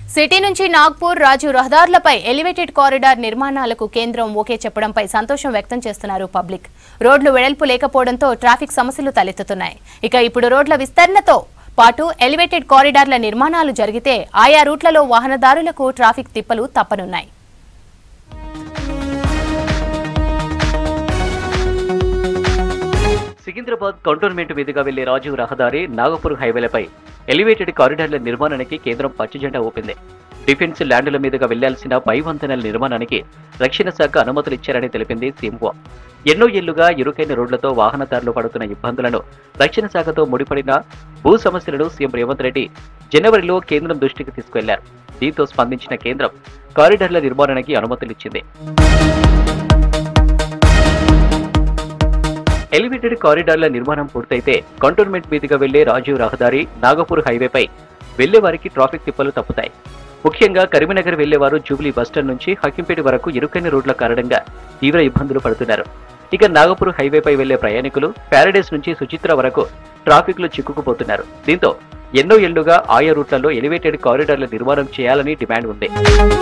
city నుంచి నాగ్పూర్ రాజు రహదారులపై elevated corridor నిర్మాణాలకు కేంద్రం ఓకే చెప్పడంపై సంతోషం వ్యక్తం చేస్తున్నారు పబ్లిక్ రోడ్లు వెడల్పు లేకపోవడంతో ట్రాఫిక్ సమస్యలు తలెత్తుతున్నాయి ఇక ఇప్పుడు రోడ్ల విస్తరణతో పాటు ఎలివేటెడ్ కారిడార్ల నిర్మాణాలు జరిగితే ఆయా రూట్లలో వాహనదారులకు ట్రాఫిక్ తిప్పలు తప్పనున్నాయి సికింద్రాబాద్ కంటోన్మెంట్ మీదుగా వెళ్లే రాజీవ్ రహదారి నాగపూర్ హైవేలపై ఎలివేటెడ్ కారిడార్ల నిర్మాణానికి కేంద్రం పచ్చజెండా ఊపింది డిఫెన్స్ ల్యాండ్ల మీదుగా వెళ్లాల్సిన పై వంతెనల నిర్మాణానికి రక్షణ శాఖ అనుమతులు ఇచ్చారని తెలిపింది సీఎంఓ ఎన్నో ఏళ్లుగా ఇరుకైన రోడ్లతో వాహనదారులు పడుతున్న ఇబ్బందులను రక్షణ శాఖతో ముడిపడిన భూ సమస్యలను సీఎం రేవంత్ రెడ్డి జనవరిలో కేంద్రం దృష్టికి తీసుకెళ్లారు దీంతో స్పందించిన కేంద్రం కారిడార్ల నిర్మాణానికి అనుమతులిచ్చింది ఎలివేటెడ్ కారిడార్ల నిర్మాణం పూర్తయితే కంటోన్మెంట్ మీదుగా వెళ్లే రాజీవ్ రహదారి నాగపూర్ హైవేపై వెళ్లే వారికి ట్రాఫిక్ తిప్పలు తప్పుతాయి ముఖ్యంగా కరీంనగర్ వెళ్లేవారు జూబ్లీ బస్టాండ్ నుంచి హకింపేట వరకు ఇరుకైన రోడ్ల కారణంగా తీవ్ర ఇబ్బందులు పడుతున్నారు ఇక నాగపూర్ హైవేపై వెళ్లే ప్రయాణికులు ప్యారడైస్ నుంచి సుచిత్ర వరకు ట్రాఫిక్ లో చిక్కుకుపోతున్నారు దీంతో ఎన్నో ఏళ్లుగా ఆయా రూట్లలో ఎలివేటెడ్ కారిడార్ల నిర్మాణం చేయాలని డిమాండ్ ఉంది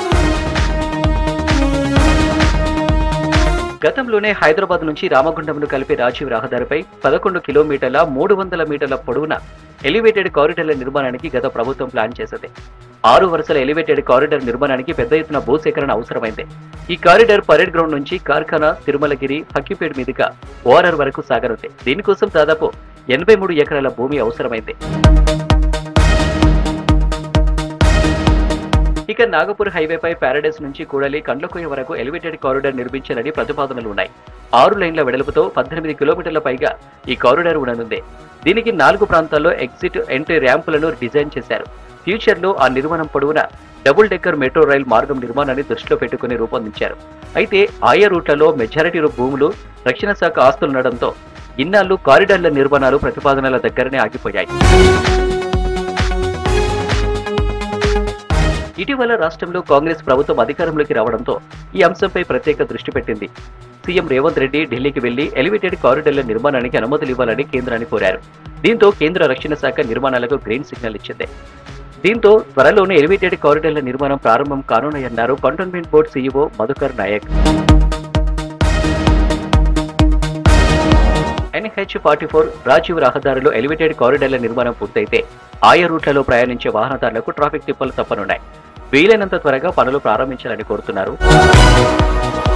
గతంలోనే హైదరాబాద్ నుంచి రామగుండంను కలిపే రాజీవ్ రహదారిపై పదకొండు కిలోమీటర్ల మూడు వందల మీటర్ల పొడవున ఎలివేటెడ్ కారిడార్ల నిర్మాణానికి గత ప్రభుత్వం ప్లాన్ చేసింది ఆరు వరుసల ఎలివేటెడ్ కారిడార్ నిర్మాణానికి పెద్ద ఎత్తున భూసేకరణ అవసరమైంది ఈ కారిడార్ పరేడ్ గ్రౌండ్ నుంచి కార్ఖానా తిరుమలగిరి హక్కిపేట మీదుగా ఓఆర్ఆర్ వరకు సాగనుంది దీనికోసం దాదాపు ఎనభై మూడు ఎకరాల భూమి అవసరమైంది ఇక నాగపూర్ హైవేపై ప్యారడైస్ నుంచి కూడలి కండ్లకోయ వరకు ఎలివేటెడ్ కారిడార్ నిర్మించాలని ప్రతిపాదనలు ఉన్నాయి ఆరు లైన్ల వెడల్పుతో పద్దెనిమిది కిలోమీటర్ల పైగా ఈ కారిడార్ ఉండనుంది దీనికి నాలుగు ప్రాంతాల్లో ఎగ్జిట్ ఎంట్రీ ర్యాంపులను డిజైన్ చేశారు ఫ్యూచర్ లో ఆ నిర్మాణం పొడవున డబుల్ డెక్కర్ మెట్రో రైల్ మార్గం నిర్మాణాన్ని దృష్టిలో పెట్టుకుని రూపొందించారు అయితే ఆయా రూట్లలో మెజారిటీ భూములు రక్షణ శాఖ ఆస్తులుండడంతో ఇన్నాళ్లు కారిడార్ల నిర్మాణాలు ప్రతిపాదనల దగ్గరనే ఆగిపోయాయి ఇటీవల రాష్ట్రంలో కాంగ్రెస్ ప్రభుత్వం అధికారంలోకి రావడంతో ఈ అంశంపై ప్రత్యేక దృష్టి పెట్టింది సీఎం రేవంత్ రెడ్డి ఢిల్లీకి వెళ్లి ఎలివేటెడ్ కారిడార్ల నిర్మాణానికి అనుమతులు ఇవ్వాలని కేంద్రాన్ని కోరారు దీంతో కేంద్ర రక్షణ శాఖ నిర్మాణాలకు గ్రీన్ సిగ్నల్ ఇచ్చింది దీంతో త్వరలోనే ఎలివేటెడ్ కారిడార్ల నిర్మాణం ప్రారంభం కానున్నాయన్నారు cantonment board CEO Madhukar Nayak NH forty four Rajiv రహదారిలో ఎలివేటెడ్ కారిడార్ల నిర్మాణం పూర్తయితే ఆయా రూట్లలో ప్రయాణించే వాహనదారులకు ట్రాఫిక్ తిప్పలు తప్పనున్నాయి వీలైనంత త్వరగా పనులు ప్రారంభించాలని కోరుతున్నారు